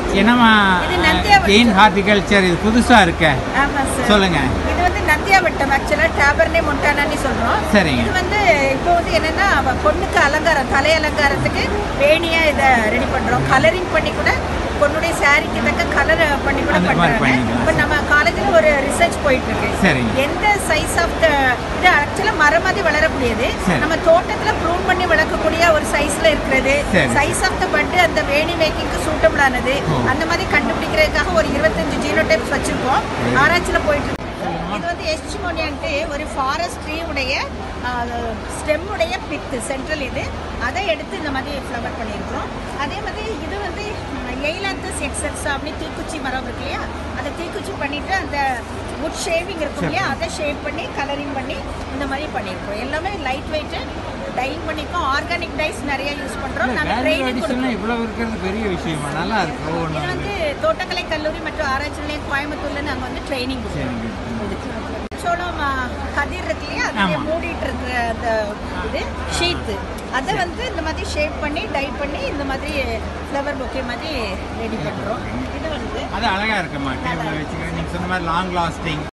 என்னம்மா இது நந்தியாவட்டம். ஜெயின் ஹார்டிகல்ச்சர் இது புதுசா இருக்க ஆமா சார் சொல்லுங்க இது வந்து நந்தியாவட்டம் ஆக்சுவலாக டேபர்னே மொண்டானான்னு சொல்றோம் சரிங்க. இது வந்து இப்போ வந்து என்னன்னா அவ பொண்ணுக்கு அலங்காரம் தலை அலங்காரத்துக்கு வேணியா இதை ரெடி பண்றோம் கலரிங் பண்ணி கூட பொண்ணுடைய சாரிக்கு தக்க கலர் பண்ணி கூட அந்த மாதிரி பண்றாங்க பண்ணிக்கலாம். இப்போ நம்ம காலேஜில் ஒரு ரிசர்ச் போயிட்டு இருக்கு சரிங்க. எந்த சைஸ் ஆஃப் த இது ஆக்சுவலாக மரம் மாதிரி வளரக்கூடியது சரி. நம்ம தோட்டத்தில் ப்ரூன் பண்ணி வளர்க்கக்கூடிய ஒரு சைஸ்ல இருக்கிறது சரி. சைஸ் ஆஃப் த பட் அந்த வேணி மேக்கிங்க்கு சூட்டபிள் ஆனது ஓ. அந்த மாதிரி கண்டுபிடிக்கிறதுக்காக ஒரு இருபத்தஞ்சு ஜீனோ டைப்ஸ் வச்சிருக்கோம் சரி. ஆராய்ச்சியில் போயிட்டு இருக்கு. இது வந்து எஸ்டிமோனியன்ட்டு ஒரு ஃபாரஸ்ட் ட்ரீ உடைய ஸ்டெம் உடைய பித்து சென்ட்ரல் இது அதை எடுத்து இந்த மாதிரி ஃப்ளவர் பண்ணியிருக்கிறோம் அதே மாதிரி இது வந்து எய்லாந்தஸ் எக்ஸல்ஸ் அப்படி தீக்குச்சி மரம் இருக்கு இல்லையா அதை தீக்குச்சி பண்ணிட்டு அந்த wood ஷேவிங் இருக்கும் இல்லையா அதை ஷேப் பண்ணி கலரிங் பண்ணி இந்த மாதிரி பண்ணியிருக்கோம் எல்லாமே லைட் வெயிட்டு டைங் பண்ணியிருக்கோம் ஆர்கானிக் டைஸ் நிறைய யூஸ் பண்ணுறோம் நாங்கள் வேல்யூ ட்ரைனிங் அடிஷன்லாம் கொடுக்குறோம் இவ்வளவு இருக்கிறது பெரிய விஷயமா நல்லா இருக்கு இது ஒவ்வொன்றும் வந்து தோட்டக்கலை கல்லூரி மற்றும் ஆராய்ச்சி நிலையம் கோயம்புத்தூர்ல நாங்கள் வந்து ட்ரைனிங் சரிங்க சோளம் ஆ, கதிர் இருக்கு இல்லையா அதில் ஆமா. மூடிட்டு இருக்கிற அந்த இது ஷீத்து அதை வந்து இந்த மாதிரி ஷேப் பண்ணி டை பண்ணி இந்த மாதிரி ஃப்ளவர் பொக்கே மாதிரி ரெடி பண்ணுறோம் இது வந்து அது அழகா இருக்குமா டேபிள் வச்சுக்கிறேன் நீங்க சொன்ன மாதிரி லாங் லாஸ்டிங்